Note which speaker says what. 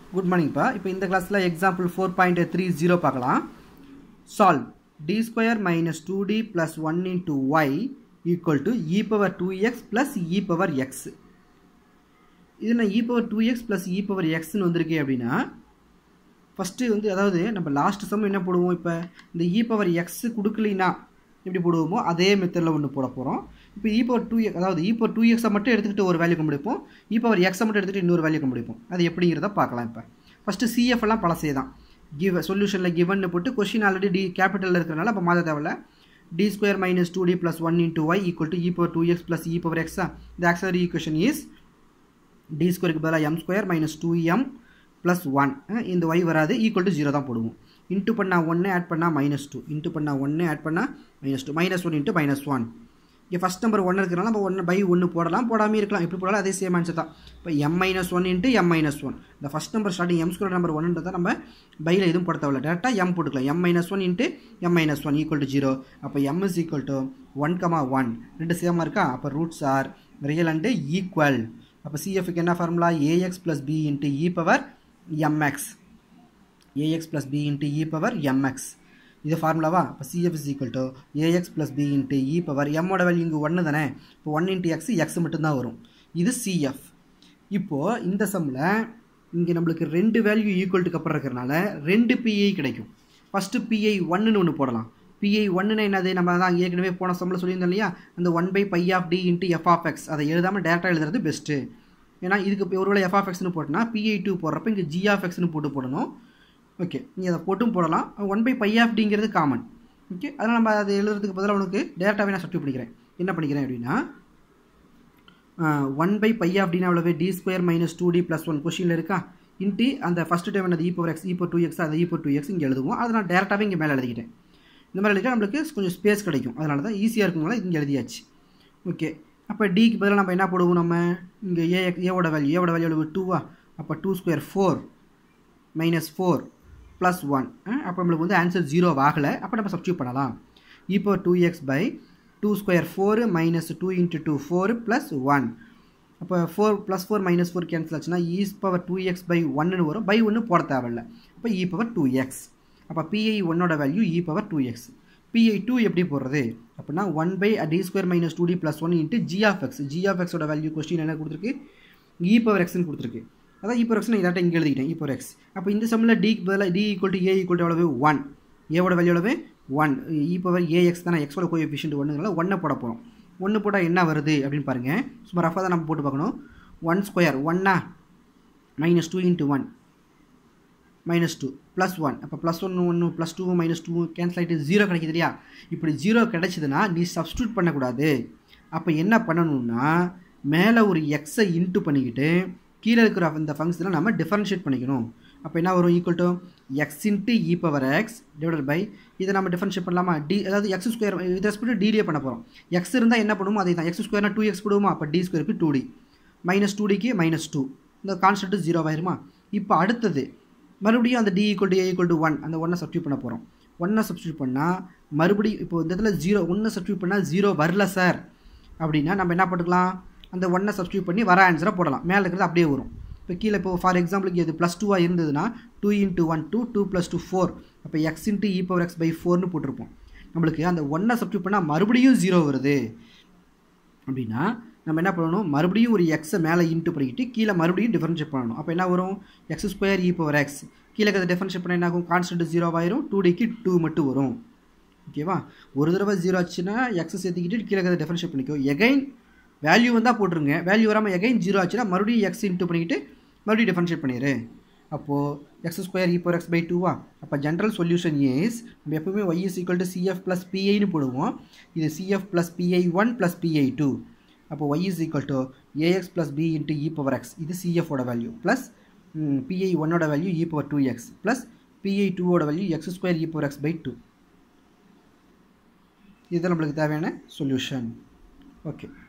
Speaker 1: good மார்னிங்ப்பா இப்போ இந்த கிளாஸில் example four point three zero பார்க்கலாம் solve t square minus two t plus one into y equal to e power two x plus e power x இது நான் e power two x plus e power எக்ஸ்னு வந்திருக்கே அப்படின்னா first வந்து அதாவது நம்ம last some என்ன போடுவோம் இப்போ இந்த இ பவர் எக்ஸ் கொடுக்கலினா எப்படி போடுவோமோ அதே மெத்தடில் ஒன்று போட போகிறோம் இப்போ இ பவர் டூ எக்ஸ் அதாவது இ பவர் டூ எக்ஸை மட்டும் எடுத்துக்கிட்டு ஒரு வேல்யூ கண்டுபிடிப்போம் இ பவர் எக்ஸை மட்டும் எடுத்துகிட்டு இன்னொரு வேல்யூ கண்டுபிடிப்போம் அது எப்படிங்கிறத பார்க்கலாம் இப்போ ஃபஸ்ட்டு சிஎஃப் எல்லாம் பழசே தான் கிவ் சொல்யூஷனில் கிவன்னு போட்டு கொஷின் ஆல்ரெடி டி கேபிட்டலில் இருக்கிறனால அப்போ மாற்ற தேவையில்ல t square minus two t plus one into y equal to e power two x plus e power எக்ஸா the auxiliary equation is t ஸ்கொயருக்கு பதிலாக m square minus two m plus one இந்த y வராது equal to zero தான் போடுவோம் into பண்ணால் ஒன்று add பண்ணால் மைனஸ் டூ இன்ட்டு பண்ணால் ஒன்று ஆட் பண்ணால் minus two minus one into minus one இங்கே ஃபஸ்ட் நம்பர் ஒன்று இருக்கிறனால நம்ம ஒன்று பை ஒன்று போடலாம் போடாமல் இருக்கலாம் எப்படி போடலாம் அதே சேம் ஆன்சர் தான் இப்போ m minus one into m minus one இந்த first number starting m square number ஒன்ன்றதை நம்ம பையில் எதுவும் போட தேவையில்ல டேரெக்டாக எம் போட்டுக்கலாம் m minus one into m minus one equal to zero அப்போ m is equal to one comma one ரெண்டு சேமாக இருக்கா அப்போ roots are real and equal அப்போ சிஎஃப்க்கு என்ன formula a x plus b into e power m x a x plus b into e power m x இது ஃபார்முலாவா இப்போ CF is equal to a x plus b into e power எம்மோட வேல்யூ இங்கே ஒன்று தானே இப்போ ஒன் இன்ட்டு எக்ஸ் எக்ஸ் மட்டும்தான் வரும் இது சிஎஃப் இப்போது இந்த சம்மில் இங்கே நம்மளுக்கு ரெண்டு வேல்யூ ஈக்குவல்ட்டுக்கு அப்புறம் இருக்கிறனால ரெண்டு பிஐ கிடைக்கும் ஃபஸ்ட்டு பிஐ ஒன்றுன்னு ஒன்று போடலாம் பிஐ ஒன்றுன்னு என்னது நம்ம தான் ஏற்கனவே போன சம்மில் சொல்லியிருந்தோம் இல்லையா அந்த one by phi of D into f of x அதை எழுதாமல் டேரெக்டாக எழுதுறது பெஸ்ட்டு ஏன்னா இதுக்கு ஒருவேளை எஃப் ஆஃப் எக்ஸ்னு போட்டோன்னா பிஐ டூ போடுறப்ப இங்கே ஜி ஆஃப் எக்ஸ்னு போட்டு போடணும் ஓகே நீங்கள் அதை போட்டும் போடலாம் ஒன் பை பை ஆஃப் டிங்கிறது காமன் ஓகே அதனால் நம்ம அதை எழுதுறதுக்கு பதிலாக உனக்கு டேரெக்டாகவே நான் சப்ஸ்டியூட் பண்ணிக்கிறேன் என்ன பண்ணிக்கிறேன் அப்படின்னா ஒன் பை பை ஆஃப் டினா எவ்வளவு t square minus two t plus one கொஷினில் இருக்கா இன்ட்டு அந்த ஃபஸ்ட்டு டைம் என்னது இப்போ எக்ஸ் இப்போ டூ எக்ஸ் அந்த இப்போ டூ எக்ஸ் இங்கே எழுதுவோம் அதை நான் டேரெக்டாகவே இங்கே மேலே எழுதிக்கிட்டேன் இந்த மாதிரி எழுதிட்டா நம்மளுக்கு கொஞ்சம் ஸ்பேஸ் கிடைக்கும் அதனால தான் ஈஸியாக இருக்குங்களா இங்கே எழுதியாச்சு ஓகே அப்போ டிக்கு பதிலாக நம்ம என்ன போடுவோம் நம்ம இங்கே ஏ ஏவோட வேல்யூ ஏவோட வேல்யூ எவ்வளவு டூவா அப்போ two square four minus four plus one அப்போ நம்மளுக்கு வந்து ஆன்சர் ஜீரோ ஆகலை அப்போ நம்ம சப்ஸ்டியூட் பண்ணலாம் இப்போ two x by two square four minus two into two four plus one அப்போ four plus four minus four cancel ஆச்சுன்னா e's power two x by ஒன்னு வரும் பை ஒன்று போட தேவையில்ல அப்போ இ பவர் டூ எக்ஸ் அப்போ பிஐ ஒன்னோட value e power two x PI two எப்படி போடுறது அப்படின்னா one by t square minus two t plus one into g of x g of எக்ஸோட வேல்யூ கொஸ்டின் என்ன கொடுத்துருக்கு இ பவர் எக்ஸ்னு கொடுத்துருக்கு அதான் இப்போ எக்ஸ் நான் இதாட்ட இங்கே எழுதிக்கிட்டேன் இப்போ எக்ஸ் அப்போ இந்த சம்மில் டிக்கு பதிலாக t equal to a equal to எவ்வளவு ஒன் ஏவோட வேல்யூ எவ்வளவு ஒன் இ பவர் ஏஎக்ஸ் தானே எக்ஸோட கோஎஃபிஷியன்ட் ஒன்றுனால ஒன்றை போட போகிறோம் ஒன்று போட்டால் என்ன வருது அப்படின்னு பாருங்கள் சும்மா ரஃபாக தான் நம்ம போட்டு பார்க்கணும் ஒன் ஸ்கொயர் ஒன்னா minus two into one minus two plus one அப்போ ப்ளஸ் ஒன்று ஒன்று plus two minus two cancel ஆகிட்டு ஜீரோ கிடைக்குது இல்லையா இப்படி ஜீரோ கிடைச்சிதுன்னா நீ சப்ஸ்டியூட் பண்ணக்கூடாது அப்போ என்ன பண்ணணும்னா மேலே ஒரு எக்ஸை இன்ட்டு பண்ணிக்கிட்டு கீழே இருக்கிற அந்த ஃபங்க்ஷனை நம்ம டிஃபரன்ஷியேட் பண்ணிக்கணும் அப்போ என்ன வரும் equal to x into e power x divided by இதை நம்ம டிஃபரன்ஷியேட் பண்ணலாமா டி அதாவது எக்ஸ் ஸ்கொயர் இதை ரெஸ்பெக்ட் டிலே பண்ண போகிறோம் எக்ஸ் இருந்தால் என்ன பண்ணுமோ அதே தான் எக்ஸ் ஸ்கொயர்னா டூ எக்ஸ் போடுவோமா அப்போ டி ஸ்கொயருக்கு டூ டி மைனஸ் டூ டிக்கு மைனஸ் டூ இந்த கான்ஸ்டன்ட்டு ஜீரோ ஆயிருமா இப்போ அடுத்தது மறுபடியும் அந்த t equal to a equal to one அந்த ஒன்னை சப்ஸ்டியூட் பண்ண போகிறோம் ஒன்னை சப்ஸ்டியூட் பண்ணால் மறுபடியும் இப்போ இந்த இடத்துல ஜீரோ ஒன்றை சப்ஸ்டியூட் பண்ணால் ஜீரோ வரல சார் அப்படின்னா நம்ம என்ன பண்ணிக்கலாம் அந்த ஒன்னை சப்ஸ்டியூட் பண்ணி வர ஆன்சரை போடலாம் மேலே இருக்கிறது அப்படியே வரும் இப்போ கீழே இப்போ ஃபார் எக்ஸாம்பிளுக்கு இது ப்ளஸ் டூவாக இருந்ததுன்னா two into one two two plus two four அப்போ x into e power x by ஃபோர்னு போட்டிருப்போம் நம்மளுக்கு அந்த ஒன்னை சப்ஸ்டியூட் பண்ணால் மறுபடியும் ஜீரோ வருது அப்படின்னா நம்ம என்ன பண்ணணும் மறுபடியும் ஒரு எக்ஸை மேலே இன்ட்டு பண்ணிக்கிட்டு கீழே மறுபடியும் டிஃபரன்ஷியேட் பண்ணணும் அப்போ என்ன வரும் x square e power x கீழே இருக்கிறத டிஃபரன்ஷியேட் பண்ண என்ன ஆகும் கான்ஸ்டன்ட் ஜீரோ ஆயிரும் டூ டிக்கு டூ மட்டும் வரும் ஓகேவா ஒரு தடவை ஜீரோ ஆச்சுன்னா எக்ஸ் சேர்த்துக்கிட்டு கீழே இருக்கிறத டிஃபரன்ஷியேட் பண்ணிக்கோ எகைன் வேல்யூ வந்தால் போட்டுருங்க வேல்யூ வராமல் எகைன் ஜீரோ ஆச்சுன்னா மறுபடியும் எக்ஸ் இன்ட்டு பண்ணிக்கிட்டு மறுபடியும் டிஃபரன்ஷியேட் பண்ணிடு அப்போது x square e power x by டூவா அப்போ ஜென்ரல் சொல்யூஷன் இஸ் நம்ம எப்பவுமே y is equal to CF plus பிஐன்னு போடுவோம் இது CF plus PI one plus PI two அப்போ y is equal to a x plus b into e power x இது சிஎஃபோட வேல்யூ ப்ளஸ் பிஐ ஒன்னோட value e power two x plus PI டூவோட value x square e power x by two இதுதான் நம்மளுக்கு தேவையான solution okay